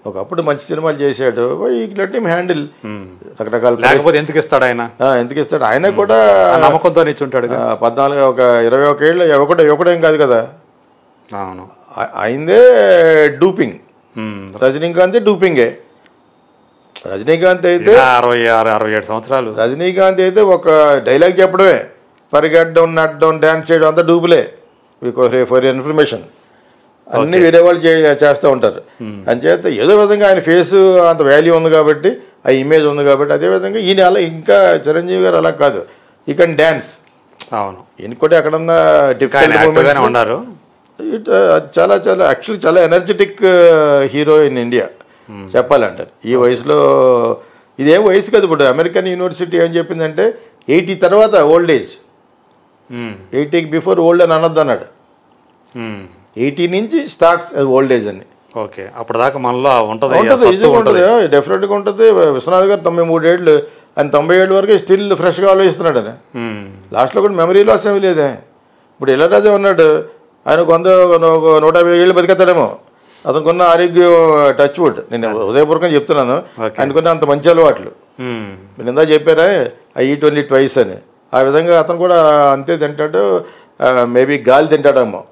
ఒకప్పుడు మంచి సినిమాలు చేశాడు లెట్ హిమ్ హ్యాండిల్ రకరకాల లేకపోతే ఎందుకు ఇస్తాడు ఆయన ఆ, ఎందుకు ఇస్తాడు ఆయన కూడా ఆ నమ్మకంతో ఇచ్చుంటాడు ఆ, పద్నాలుగు ఒక ఇరవై ఒక ఏళ్ళు యువకుడు యువకుడేం కాదు కదా అవును ఆ- అయిందే డూపింగ్ ఉమ్. రజనీకాంత్ డూపింగే రజనీకాంత్ అయితే ఈయన అరవై ఆరు అరవై ఏడు సంవత్సరాలు రజనీకాంత్ అయితే ఒక డైలాగ్ చెప్పడమే పరిగెట్టడం నడడం డ్యాన్స్ చేయడం అంతా డూపులే బికాస్ ఫర్ ఇన్ఫర్మేషన్ అన్ని వేరే వాళ్ళు చే చేస్తూ ఉంటారు అంచేత ఏదో విధంగా ఆయన ఫేస్ అంత వాల్యూ ఉంది కాబట్టి ఆ ఇమేజ్ ఉంది కాబట్టి అదే విధంగా ఈయన అలా ఇంకా చిరంజీవి గారు అలా కాదు ఈ కెన్ డ్యాన్స్ అవును ఈయన కూడా ఎక్కడన్నా ఇంకా ఆయన యాక్టివ్ గానే డిఫరెంట్ ఉన్నారు ఇట్ చాలా చాలా యాక్చువల్లీ చాలా ఎనర్జెటిక్ హీరో ఇన్ ఇండియా చెప్పాలంటే ఈ వయసులో ఇదేం వయసు కదా ఇప్పుడు అమెరికన్ యూనివర్సిటీ ఏం చెప్పిందంటే ఎయిటీ తర్వాత ఓల్డ్ ఏజ్ ఉమ్. ఎయిటీకి బిఫోర్ ఓల్డ్ అని అనొద్దు అన్నాడు ఉమ్. ఎయిటీ నుంచి స్టార్ట్స్ ఓల్డ్ ఏజ్ అని ఓకే అప్పుడు దాకా మనలో ఉంటది ఆ ఉంటుంది సత్తు ఈజీగా ఉంటది ఉంటుంది డెఫినెట్గా ఉంటుంది విశ్వనాథ్ గారు తొంభై మూడేళ్ళు ఆయన తొంభై ఏళ్ళ వరకు స్టిల్ ఫ్రెష్గా ఆలోచిస్తున్నాడు అని ఉమ్. లాస్ట్లో కూడా మెమరీ లాస్ ఏమీ లేదే ఇప్పుడు ఇళరాజా ఉన్నాడు ఆయన కొంత ఒక నూట యాభై ఏళ్ళు బతికేస్తాడేమో అతనుకున్న ఆరోగ్యం టచ్ వుడ్ నేను హృదయపూర్వకంగా చెప్తున్నాను Okay. ఆయనకున్న అంత మంచి అలవాట్లు ఉమ్. మీరు ఇందా చెప్పారా ఐ ఈట్ ఓన్లీ ట్వైస్ అని ఆ విధంగా అతను కూడా అంతే తింటాడు మేబీ గాలి తింటాడేమో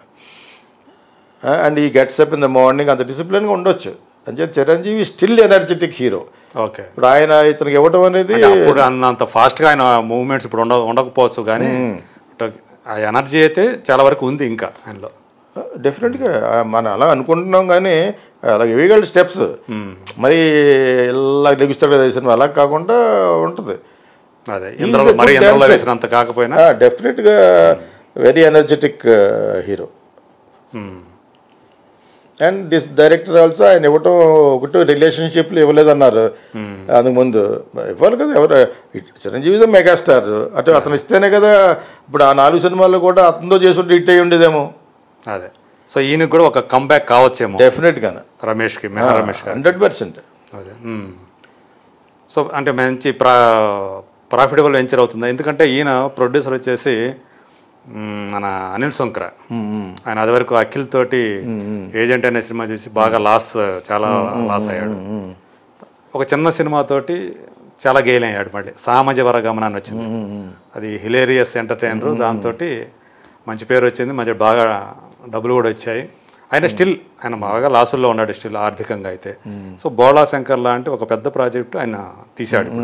and he gets up in the morning అంత డిసిప్లిన్గా ఉండొచ్చు అంటే Chiranjeevi still energetic hero okay ఇప్పుడు ఆయన ఇతనికి ఇవ్వటం అనేది అంటే అప్పుడు అన్నంత ఫాస్ట్ గా ఆయన మూవ్మెంట్స్ ఇప్పుడు ఉండ ఉండకపోవచ్చు కానీ ఆ ఎనర్జీ అయితే చాలా వరకు ఉంది ఇంకా ఆయనలో డెఫినెట్గా మనం అలా అనుకుంటున్నాం కానీ అలా ఇవ్వగల స్టెప్స్ మరి ఇలా లెగుస్తాడు కదా ఈ సినిమా అలా కాకుండా ఉంటుంది అదే ఇంద్రలో a మరి good ఇంద్రలో dancer. వేసినంత కాకపోయినా డెఫినెట్గా very energetic hero um. And this director also ఆయన ఇవ్వటం ఒకటి రిలేషన్షిప్లు ఇవ్వలేదన్నారు అందుకు ముందు ఇవ్వాలి కదా ఎవరు చిరంజీవి మెగాస్టార్ అటు అతను ఇస్తేనే కదా ఇప్పుడు ఆ నాలుగు సినిమాల్లో కూడా అతనితో చేసుకుంటే హిట్ అయ్యి ఉండేదేమో అదే సో ఈయనకి కూడా ఒక కంబ్యాక్ కావచ్చేమో డెఫినెట్గా రమేష్కి మెహా రమేష్ గారు హండ్రెడ్ పర్సెంట్ అదే మ్మ్. సో అంటే మంచి ప్రా ప్రాఫిటబుల్ వెంచర్ అవుతుంది ఎందుకంటే ఈయన ప్రొడ్యూసర్ వచ్చేసి మ్మ్, మన అనిల్ శంకర ఆయన అది వరకు అఖిల్ తోటి ఏజెంట్ అనే సినిమా చేసి బాగా లాస్ చాలా లాస్ అయ్యాడు ఒక చిన్న సినిమా తోటి చాలా గెయిన్ అయ్యాడు మళ్ళీ సామాజిక వర్గమన అని వచ్చింది అది హిలేరియస్ ఎంటర్టైనర్ దాంతో మంచి పేరు వచ్చింది మంచి బాగా డబ్బులు కూడా వచ్చాయి ఆయన స్టిల్ ఆయన బాగా లాసుల్లో ఉన్నాడు స్టిల్ ఆర్థికంగా అయితే సో బోళా శంకర్ లాంటి ఒక పెద్ద ప్రాజెక్టు ఆయన తీశాడు ఇప్పుడు.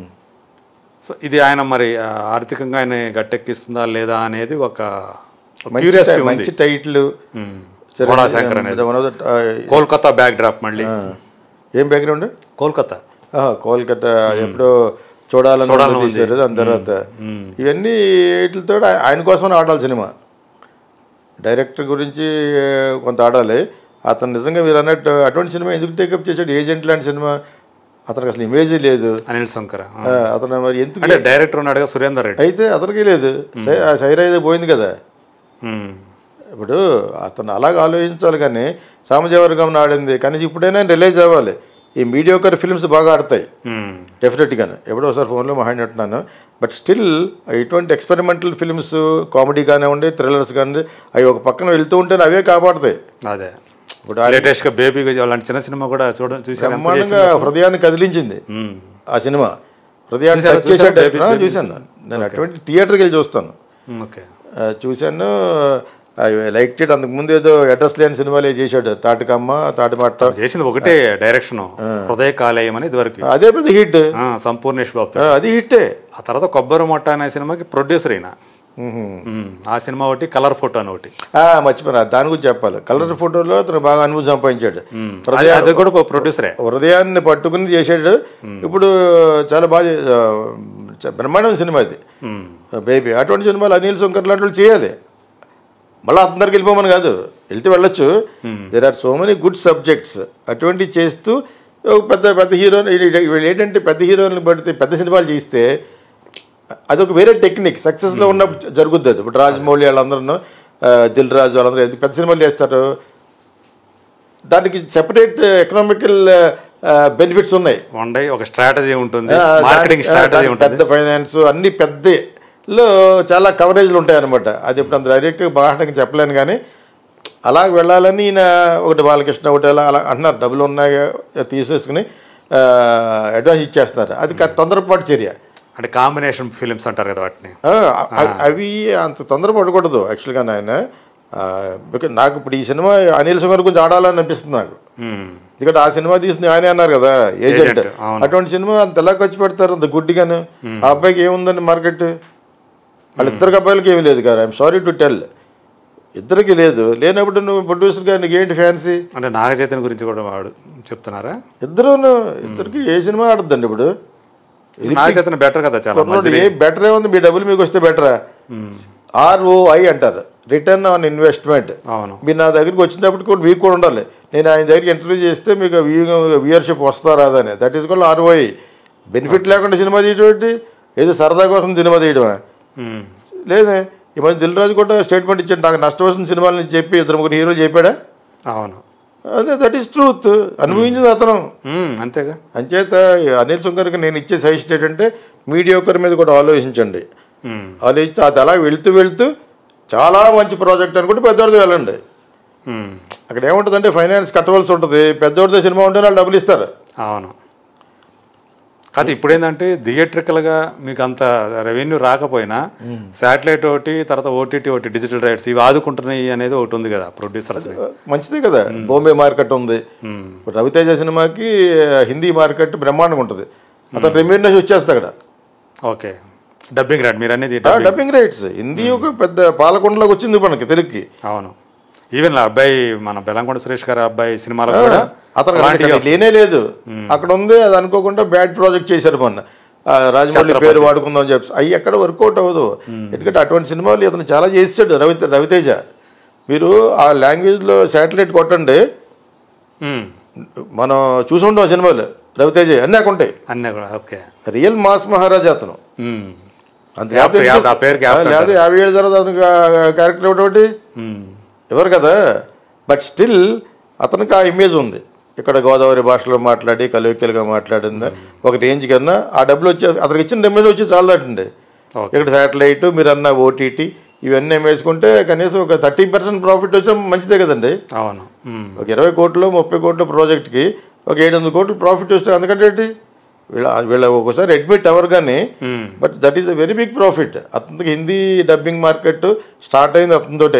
సో ఇది ఆయన మరి ఆ, ఆర్థికంగా ఆయన గట్టెక్కిస్తుందా లేదా అనేది ఒక క్యూరియాసిటీ ఉంది మంచి టైటిల్ మ్మ్. బోళా శంకర్ అనేది కోల్కతా బ్యాక్ డ్రాప్ మళ్ళీ ఏం బ్యాక్గ్రౌండ్ కోల్కతా కోల్కతా ఎప్పుడో చూడాలని చూడాలని ఉంది తీశారు దాని తర్వాత ఇవన్నీ వీటితో ఆయన కోసం ఆడాలి సినిమా డైరెక్టర్ గురించి ఆ, కొంత ఆడాలి అతను నిజంగా మీరు అన్నట్టు అటువంటి సినిమా ఎందుకు టేకప్ చేశాడు ఏజెంట్ లాంటి సినిమా అతనికి అసలు ఇమేజ్ లేదు అనిల్ శంకర్ ఆ. ఆ, అతను మరి ఎందుకు అంటే డైరెక్టర్ ఉన్నాడుగా సురేందర్ రెడ్డి అయితే అతనికి లేదు సై- ఆ సైరా అయితే పోయింది కదా మ్మ్. ఇప్పుడు అతను అలాగ ఆలోచించాలి కానీ సామజవర్గం ఆడింది కానీ ఇప్పుడైనా రిలీజ్ అవ్వాలి ఈ మీడియోకర్ ఫిల్మ్స్ బాగా ఆడతాయి మ్మ్. డెఫినెట్గానే ఎప్పుడో ఒకసారి ఫోన్లో మాట్లాడినట్టున్నాను బట్ స్టిల్ ఇటువంటి ఎక్స్పెరిమెంటల్ ఫిల్మ్స్ కామెడీ కానివ్వండి థ్రిల్లర్స్ కానివ్వండి అవి ఒక పక్కన వెళ్తూ ఉంటే అవే కాపాడతాయి అదే ఇప్పుడు లేటెస్ట్ గా బేబీ అలాంటి చిన్న సినిమా కూడా చూడ చూసాను ఎంత బ్రహ్మాండంగా హృదయాన్ని కదిలించింది మ్మ్. ఆ సినిమా హృదయాన్ని చూసారా? టచ్ చేసే చూసారా? డైరెక్టర్? ఆ, చూశాను నేను అటువంటి థియేటర్కి వెళ్ళి చూస్తాను మ్మ్, ఓకే ఆ, చూశాను లైక్ ఇట్ అంతకు ముందు ఏదో అడ్రస్ లేని సినిమాలు చేశాడు తాటికమ్మ తాటిమట్ట చేసింది ఒకటే డైరెక్షన్ హృదయ కాలేయం అని ఇదివరకు అదే పెద్ద హిట్ ఆ, సంపూర్ణేష్ బాబు అది హిట్టే ఆ తర్వాత కొబ్బరి మొట్ట అనే సినిమాకి ప్రొడ్యూసర్ అయినా మ్మ్. ఆ సినిమా ఒకటి కలర్ ఫోటో అని ఒకటి మర్చిపోయినా దాని గురించి చెప్పాలి కలర్ ఫోటోలో అతను బాగా అనుభవం సంపాదించాడు మ్మ్. అది- అది కూడా ఒక ప్రొడ్యూసరే హృదయాన్ని పట్టుకుని చేసాడు ఇప్పుడు చాలా బాగా చే- ఆ, చ- బ్రహ్మాండమైన సినిమా అది మ్మ్. బేబీ అటువంటి సినిమాలు అనిల్ శంకర్ లాంటి వాళ్ళు చేయాలి మళ్ళీ అందరికి వెళ్ళిపోమని కాదు వెళ్తే వెళ్ళొచ్చు there are so many good subjects అటువంటివి చేస్తూ ఒక పెద్ద పెద్ద హీరో వీళ్ళు ఏంటంటే పెద్ద హీరోని పడితే పెద్ద సినిమాలు చేస్తే అదొక వేరే టెక్నిక్ సక్సెస్లో ఉన్నప్పుడు జరుగుద్ది అది ఇప్పుడు రాజమౌళి వాళ్ళందరూ దిల్ రాజు వాళ్ళందరూ ఎందుకు పెద్ద సినిమాలు చేస్తారు దానికి సెపరేట్ ఎకనామికల్ బెనిఫిట్స్ ఉన్నాయి వన్ డే ఒక స్ట్రాటజీ ఉంటుంది ఆ, మార్కెటింగ్ దాని- స్ట్రాటజీ దాని ఉంటుంది పెద్ద ఫైనాన్స్ అన్ని పెద్దలో చాలా కవరేజ్లు ఉంటాయి అనమాట అది ఇప్పుడు అంత డైరెక్ట్గా బాగా చెప్పలేను కానీ అలా వెళ్ళాలని ఈయన ఒకటి బాలకృష్ణ ఒకటి అలా అలా అంటున్నారు డబ్బులు ఉన్నాయి తీసేసుకుని ఆ, అడ్వాన్స్ ఇచ్చేస్తున్నారు అది క- తొందరపాటు చర్య అంటే కాంబినేషన్ ఫిలిమ్స్ అంటారు కదా వాటిని ఆ, అవి- అవి అంత తొందర పడకూడదు యాక్చువల్గా ఆయన ఆ, బికా- నాకు ఇప్పుడు ఈ సినిమా అనిల్ సుమర్ గురించి ఆడాలని అనిపిస్తుంది నాకు మ్మ్. ఎందుకంటే ఆ సినిమా తీసింది ఆయనే అన్నారు కదా ఏజెంట్ Agent, అవును. అటువంటి సినిమా అంత ఎలా ఖర్చు పెడతారు అంత గుడ్డిగాను ఆ అబ్బాయికి ఏముందండి మార్కెట్ వాళ్ళిద్దరికి అబ్బాయిలకి ఏమీ లేదు కదా ఐఎమ్ సారీ టు టెల్ ఇద్దరికి లేదు లేనప్పుడు నువ్వు ప్రొడ్యూసర్ గారు నీకు ఏంటి ఫ్యాన్సీ అంటే నాగచైతన్య గురించి కూడా వాడు చెప్తున్నారా ఇద్దరు ఇద్దరికి ఏ సినిమా ఆడద్దండి ఇప్పుడు నాగచైతన్య బెటర్ కదా చాలా కొన్నాడు ఏ బెటర్ ఏముంది మీ డబ్బులు మీకు వస్తే బెటరా ఆర్ఓఐ అంటారు రిటర్న్ ఆన్ ఇన్వెస్ట్మెంట్ అవును మీరు నా దగ్గరికి వచ్చినప్పుడు కూడా మీకు కూడా ఉండాలి నేను ఆయన దగ్గరికి ఇంటర్వ్యూ చేస్తే మీకు వ్యూయర్షిప్ వస్తా రాదని దట్ ఈస్ కూడా ఆర్ఓఐ బెనిఫిట్ లేకుండా సినిమా తీయడం ఏదో సరదా కోసం సినిమా తీయడమా మ్మ్. లేదే ఈ మధ్య దిల్ రాజు కూడా స్టేట్మెంట్ ఇచ్చాడు నాకు నష్టం వస్తున్న సినిమాలని చెప్పి ఇద్దరు ముగ్గురు హీరోలు చెప్పాడా అవును అదే దట్ ఈస్ ట్రూత్ అనుభవించింది అతను మ్మ్. అంతేగా అంచేత అనిల్ సుంకర్కి నేను ఇచ్చే సజెస్ట్ ఏంటంటే మీడియోకర్ మీద కూడా ఆలోచించండి మ్మ్. ఆలోచించి అది అలా వెళ్తూ వెళ్తూ చాలా మంచి ప్రాజెక్ట్ అనుకుంటే పెద్దవాడితో వెళ్ళండి మ్మ్. అక్కడ ఏముంటుందంటే ఫైనాన్స్ కట్టవలసి ఉంటుంది పెద్దవాడితో సినిమా ఉంటే వాళ్ళు డబ్బులు ఇస్తారు అవును కాదు ఇప్పుడు ఏంటంటే థియేట్రికల్గా మీకు అంత రెవెన్యూ రాకపోయినా శాటిలైట్ ఒకటి తర్వాత ఓటీటీ ఒకటి డిజిటల్ రైట్స్ ఇవి ఆదుకుంటున్నాయి అనేది ఒకటి ఉంది కదా ప్రొడ్యూసర్స్ మంచిదే కదా బాంబే మార్కెట్ ఉంది ఇప్పుడు రవితేజ సినిమాకి హిందీ మార్కెట్ బ్రహ్మాండంగా ఉంటుంది అతను రెమ్యూనరేషన్ వచ్చేస్తుంది అక్కడ ఓకే డబ్బింగ్ రైట్ మీరు అనేది డబ్బింగ్ రైట్స్ హిందీ ఒక పెద్ద పాలకొండలోకి వచ్చింది మనకి తెలుగుకి అవును ఈవెన్ అబ్బాయి మన బెల్లంకొండ సురేష్ గారి అబ్బాయి సినిమాలో కూడా అతను అలాంటివి అక్కడ లేనే లేదు అక్కడ ఉంది అది అనుకోకుండా బ్యాడ్ ప్రాజెక్ట్ చేశారు మొన్న ఆ, రాజమౌళి పేరు వాడుకుందాం అని చెప్పి అవి ఎక్కడ వర్కౌట్ అవ్వదు ఎందుకంటే అటువంటి సినిమాలు ఇతను చాలా చేసాడు రవి రవితేజ మీరు ఆ లాంగ్వేజ్లో శాటిలైట్ కొట్టండి మ్మ్. మనం చూసి ఉంటాం సినిమాలు రవితేజ అన్నీ అక్కడ ఉంటాయి అన్నీ కూడా ఓకే రియల్ మాస్ మహారాజా అతను మ్మ్. అంత యాప్- లేకపోతే యాప్- ఆ పేరుకి యాప్ లేదా యాభై ఏళ్ళ తర్వాత అతనికి క్యారెక్టర్ ఒకటి మ్మ్. ఎవరు కదా బట్ స్టిల్ అతనికి ఆ ఇమేజ్ ఉంది ఇక్కడ గోదావరి భాషలో మాట్లాడి కలువికలుగా మాట్లాడింది ఒక రేంజ్ కన్నా ఆ డబ్బులు వచ్చే అతనికి ఇచ్చిన ఇమేజ్ వచ్చి చాలా దాటండి ఓకే ఇక్కడ శాటిలైట్ మీరు అన్న ఓటీటీ ఇవన్నీ వేసుకుంటే కనీసం ఒక థర్టీ పర్సెంట్ ప్రాఫిట్ వచ్చినా మంచిదే కదండి అవును మ్మ్. ఒక ఇరవై కోట్లు ముప్పై కోట్ల ప్రాజెక్ట్కి ఒక ఏడు వందల కోట్లు ప్రాఫిట్ వస్తే అందుకంటే ఏంటి వీళ్ళ వీళ్ళ ఒక్కోసారి అడ్మిట్ అవ్వరు కానీ మ్మ్. But that is a very big profit అతనికి హిందీ డబ్బింగ్ మార్కెట్ స్టార్ట్ అయింది అతనితోటే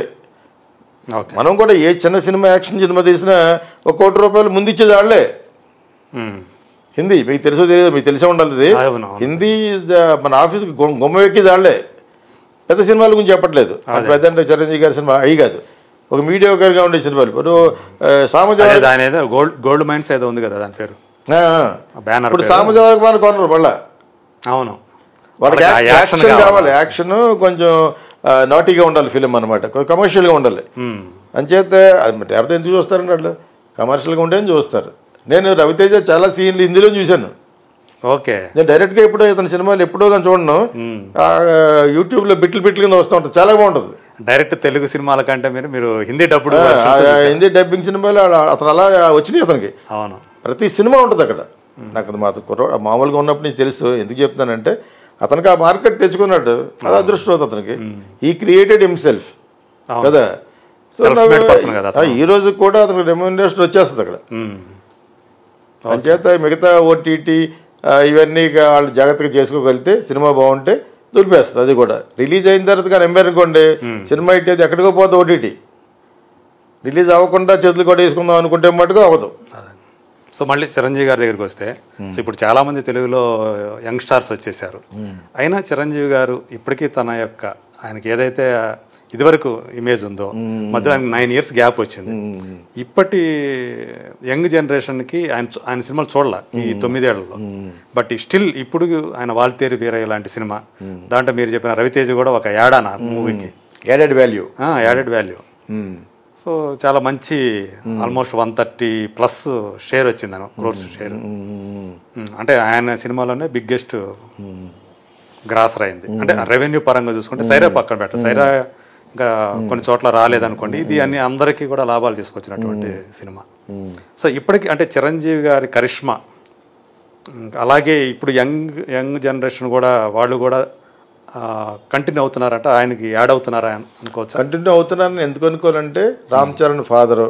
ఓకే మనం కూడా ఏ చిన్న సినిమా యాక్షన్ సినిమా తీసినా ఒక కోటి రూపాయలు ముందు ఇచ్చేది వాళ్ళే మ్మ్. హిందీ మీకు తెలుసో తెలియదు మీకు తెలిసే ఉండాలి ఇది అవును, అవును. హిందీ is the- మన ఆఫీస్కి గుమ్మ ఎక్కేది వాళ్ళే పెద్ద సినిమాల గురించి చెప్పట్లేదు పెద్ద అంటే చిరంజీవి గారి సినిమా అవి కాదు ఒక మీడియోకర్గా ఉండే సినిమాలు ఇప్పుడు ఆ, సామజ అదే దాని ఏదో గోల్డ్ గోల్డ్ మైన్స్ ఏదో ఉంది కదా దాని పేరు ఆ, ఆ బ్యానర్ ఇప్పుడు పేరు. సామజవరకు మన కొనరు మళ్ళా అవును వాళ్ళకి వాళ్ళకి ఆ యాక్- యాక్షన్ యాక్షన్ కావాలి. కావాలి యాక్షన్ కొంచెం నాటీగా ఉండాలి ఫిలిం అనమాట కమర్షియల్గా ఉండాలి మ్మ్. అంచేత అది మరి ఎవరితో ఎందుకు చూస్తారండి వాళ్ళు కమర్షియల్గా ఉంటేనే చూస్తారు నేను రవితేజ చాలా సీన్లు హిందీలో చూశాను ఓకే నేను డైరెక్ట్గా ఎప్పుడో ఇతని సినిమాలు ఎప్పుడో కానీ చూడను మ్మ్. ఆ, యూట్యూబ్లో బిట్లు బిట్లు కింద వస్తూ ఉంటుంది చాలా బాగుంటుంది డైరెక్ట్ తెలుగు సినిమాల కంటే మీరు మీరు హిందీ డబ్బుడు ఆ, versions ఆ, చూసారు. హిందీ డబ్బింగ్ సినిమాలు ఆ- అతను అలా వచ్చినాయి అతనికి అవును ప్రతి సినిమా ఉంటుంది అక్కడ నాకు అది మా కుర్ర మామూలుగా ఉన్నప్పుడు నీకు తెలుసు ఎందుకు చెప్తున్నానంటే అతనికి ఆ మార్కెట్ తెచ్చుకున్నాడు అది అదృష్టం అతనికి ఈ క్రియేటెడ్ హిమ్సెల్ఫ్ అవును. కదా So Self-made now, person కదా ఆ, ఈ రోజు కూడా అతనికి రెమ్యూనరేషన్ వచ్చేస్తుంది అక్కడ మ్మ్. అంచేత మిగతా ఓటీటీ ఇవన్నీ ఇక వాళ్ళు జాగ్రత్తగా చేసుకోగలిగితే సినిమా బాగుంటే దులిపేస్తుంది అది కూడా రిలీజ్ అయిన తర్వాత కానీ ఎంబెనుకోండి సినిమా ఇట్టేది ఎక్కడికో పోతుంది ఓటీటీ రిలీజ్ అవ్వకుండా చేతులు కూడా వేసుకుందాం అనుకుంటే మటుకు అవ్వదు అదే. సో మళ్ళీ చిరంజీవి గారి దగ్గరికి వస్తే సో ఇప్పుడు చాలా మంది తెలుగులో యంగ్ స్టార్స్ వచ్చేసారు అయినా చిరంజీవి గారు ఇప్పటికీ తన యొక్క ఆయనకి ఏదైతే ఇదివరకు ఇమేజ్ ఉందో మధ్యలో ఆయన నైన్ ఇయర్స్ గ్యాప్ వచ్చింది ఇప్పటి యంగ్ జనరేషన్కి ఆయన చూ- ఆయన సినిమాలు చూడాల ఈ తొమ్మిదేళ్లలో బట్ స్టిల్ ఇప్పుడు ఆయన వాల్తేరు వీరయ్య లాంటి సినిమా దాంట్లో మీరు చెప్పిన రవితేజ కూడా ఒక యాడానా మూవీకి added value added value so చాలా మంచి almost one thirty plus share వచ్చింది క్రోర్స్ షేర్ అంటే ఆయన సినిమాలోనే బిగ్గెస్ట్ గ్రాసర్ అయింది అంటే రెవెన్యూ పరంగా చూసుకుంటే సైరా పక్కన పెట్ట సైరా ఇంకా కొన్ని చోట్ల రాలేదనుకోండి ఇది అన్ని అందరికీ కూడా లాభాలు తీసుకొచ్చినటువంటి సినిమా సో ఇప్పటికి అంటే చిరంజీవి గారి కరిష్మా ఇంకా అలాగే ఇప్పుడు యంగ్ యంగ్ జనరేషన్ కూడా వాళ్ళు కూడా కంటిన్యూ అవుతున్నారట ఆయనకి యాడ్ అవుతున్నారా అని అనుకోవచ్చా కంటిన్యూ అవుతున్నారని ఎందుకు అనుకోవాలంటే రామ్ చరణ్ ఫాదరు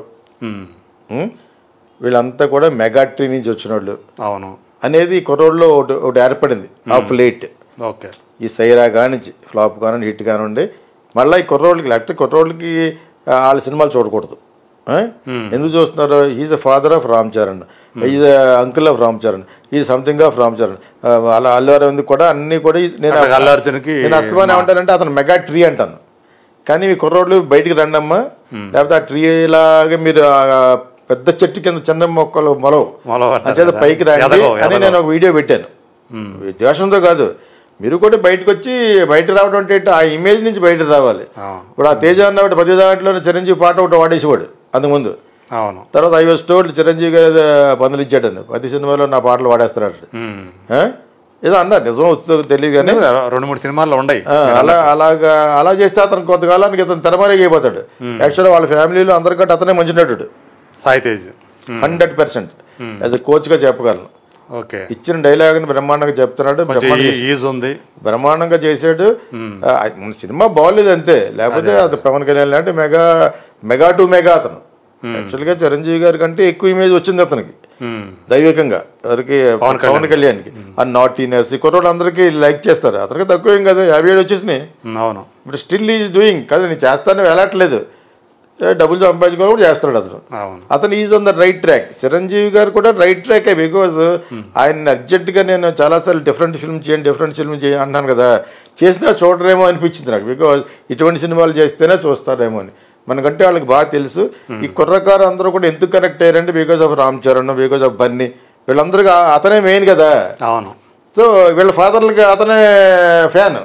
ఉమ్, వీళ్ళంతా కూడా మెగాట్రీ నుంచి వచ్చిన వాళ్ళు అవును అనేది ఈ కుర్రోడ్లో ఒకటి ఒకటి ఏర్పడింది ఆఫ్ లేట్ ఓకే ఈ సైరా కానించి ఫ్లాప్ కానివ్వండి హిట్ కానివ్వండి మళ్ళీ ఈ కుర్రోళ్ళకి లేకపోతే కుర్రోళ్ళకి ఆ, వాళ్ళ సినిమాలు చూడకూడదు ఆ? ఎందుకు చూస్తున్నారు is the father of Ram Charan is uncle of Ram Charan is something of Ram Charan ఆ, అలా అల్లు అరవింద్ కూడా అన్నీ కూడా ఈ- నేను అట్లా అల్లు అర్జున్కి నేను అస్తమానం ఏమంటానంటే అతను మెగా ట్రీ అంటాను కానీ మీ కుర్రోళ్ళు బయటికి రండమ్మా లేకపోతే ఆ ట్రీ లాగా మీరు ఆ పెద్ద చెట్టు కింద చిన్న మొక్కలు మొలవు మొలవ అంటారు అంచేత కదా. పైకి రండి ఎదగవు, అని ఎదగవు. నేను ఒక వీడియో పెట్టాను ద్వేషంతో కాదు మీరు కూడా బయటకు వచ్చి బయట రావడం అంటే ఏంటి? ఆ ఇమేజ్ నుంచి బయట రావాలి అవును ఇప్పుడు ఆ తేజ అన్నవాడు ప్రతి దాంట్లో చిరంజీవి పాట ఒకటి వాడేసేవాడు అంతకుముందు అవును తర్వాత ఐ వాజ్ టోల్డ్ చిరంజీవి గారు పనులు ఇచ్చాడని ప్రతి సినిమాలో నా పాటలు వాడేస్తున్నాడు ఉమ్. ఆ? ఏదో అన్నారు నిజం వస్తుందో తెలియదు కానీ రెండు మూడు సినిమాల్లో ఉన్నాయి ఆ, అలా అలాగా అలా చేస్తే అతను కొంతకాలానికి అతను తెరమరేగి అయిపోతాడు యాక్చువల్గా వాళ్ళ ఫ్యామిలీలో అందరికంటే అతనే మంచి నటుడు Sai Tej hundred percent as a కోచ్గా చెప్పగలను ఓకే ఇచ్చిన డైలాగ్ని బ్రహ్మాండంగా చెప్తున్నాడు కొంచెం బ్రహ్మాండంగా ఈ- ఈజ్ ఉంది బ్రహ్మాండంగా చేశాడు ఆ, మన సినిమా బాగోలేదు అంతే లేకపోతే అది పవన్ కళ్యాణ్ అంటే మెగా మెగా టు మెగా అతను యాక్చువల్గా చిరంజీవి గారి కంటే ఎక్కువ ఇమేజ్ వచ్చింది అతనికి ఉమ్. దైవికంగా ఎవరికి పవన్ పవన్ కళ్యాణ్కి ఆ నాటీనెస్ ఈ కుర్రోళ్ళు అందరికీ లైక్ చేస్తారు అతనికి తక్కువ ఏం కదా యాభై ఏడు వచ్చేసినాయి ఉమ్, అవును ఇప్పుడు స్టిల్ ఈజ్ డూయింగ్ కదా నేను చేస్తాను వెళ్ళట్లేదు ఏ, డబ్బులు సంపాదించుకోవడం కూడా చేస్తాడు అతను అవును అతను is on the right track Chiranjeevi garu కూడా రైట్ ట్రాక్ బికాజ్ ఆయన అర్జెంటుగా నేను చాలాసార్లు డిఫరెంట్ ఫిల్మ్ చేయండి డిఫరెంట్ ఫిల్మ్ చేయండి అంటున్నాను కదా చేసినా చూడరేమో అనిపించింది నాకు బికాజ్ ఇటువంటి సినిమాలు చేస్తేనే చూస్తారేమో అని మనకంటే వాళ్ళకి బాగా తెలుసు ఈ కుర్రకారు అందరూ కూడా ఎందుకు కనెక్ట్ అయ్యారంటే because of Ram Charan because of Bunny వీళ్ళందరికీ ఆ- అతనే మెయిన్ కదా అవును సో వీళ్ళ ఫాదర్లకి అతనే ఫ్యాన్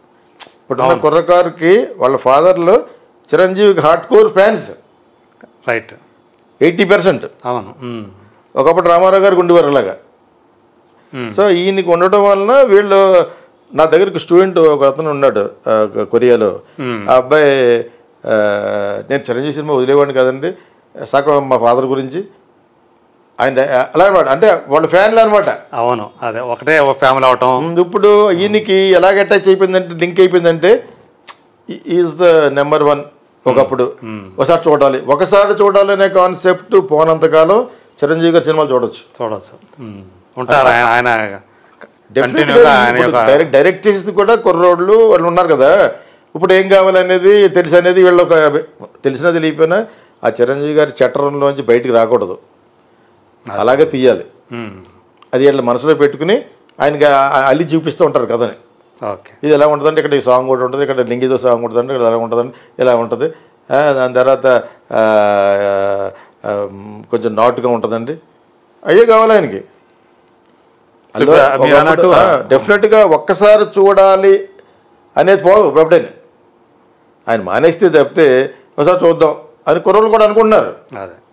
ఇప్పుడు కుర్రకారుకి వాళ్ళ ఫాదర్లు చిరంజీవికి hard core fans right eighty percent అవును ఉమ్. ఒకప్పుడు రామారావు గారికి ఉండేవారు అలాగా Hmm. సో ఈయనకి ఉండటం వలన వీళ్ళు నా దగ్గరికి స్టూడెంట్ ఒక అతను ఉన్నాడు ఆ, కొరియాలో Hmm. ఆ అబ్బాయి ఆ, నేను చిరంజీవి సినిమా వదిలేవాడిని కదండి సగం మా ఫాదర్ గురించి ఆయన అలా అనమాట అంటే వాళ్ళ ఫ్యాన్లు అనమాట అవును అదే ఒకటే ఒక ఫ్యామిలీ అవటం ఇప్పుడు ఈయనకి ఎలాగ అటాచ్ అయిపోయిందంటే లింక్ అయిపోయిందంటే ఈజ్ ద నెంబర్ వన్ ఒకప్పుడు ఒకసారి చూడాలి ఒకసారి చూడాలనే కాన్సెప్ట్ పోనంతకాలం చిరంజీవి గారి సినిమాలు చూడొచ్చు చూడవచ్చు ఉమ్. ఉంటారు ఆయన ఆయన Definitely కంటిన్యూగా ఆయన ఇప్పుడు యొక్క డైరెక్ట్ డైరెక్ట్ చేసింది కూడా కుర్రోళ్ళు వాళ్ళు ఉన్నారు కదా ఇప్పుడు ఏం కావాలనేది తెలుసు అనేది వీళ్ళు ఒక తెలిసినా తెలియపోయినా ఆ చిరంజీవి గారి చట్టరంలోంచి బయటికి రాకూడదు అలాగే తీయాలి ఉమ్. అది వీళ్ళ మనసులో పెట్టుకుని ఆయనకి ఆ- ఆ అల్లి చూపిస్తూ ఉంటారు కథని ఓకే ఇది ఎలా ఉంటుందంటే ఇక్కడ ఈ సాంగ్ కూడా ఉంటుంది ఇక్కడ లింగితో సాంగ్ ఉంటుంది ఇక్కడ ఎలా ఉంటుందండి ఇలా ఉంటుంది ఆ, దాని తర్వాత ఆ, ఆ, కొంచెం నాటుగా ఉంటుందండి అయ్యే కావాలి ఆయనకి సో ఇప్పుడు మీరు అన్నట్టు డెఫినెట్గా ఒక్కసారి చూడాలి అనేది పోదు ఇప్పుడే ఆయన మానేస్తే తప్పితే ఒకసారి చూద్దాం అని కుర్రోళ్ళు కూడా అనుకుంటున్నారు అదే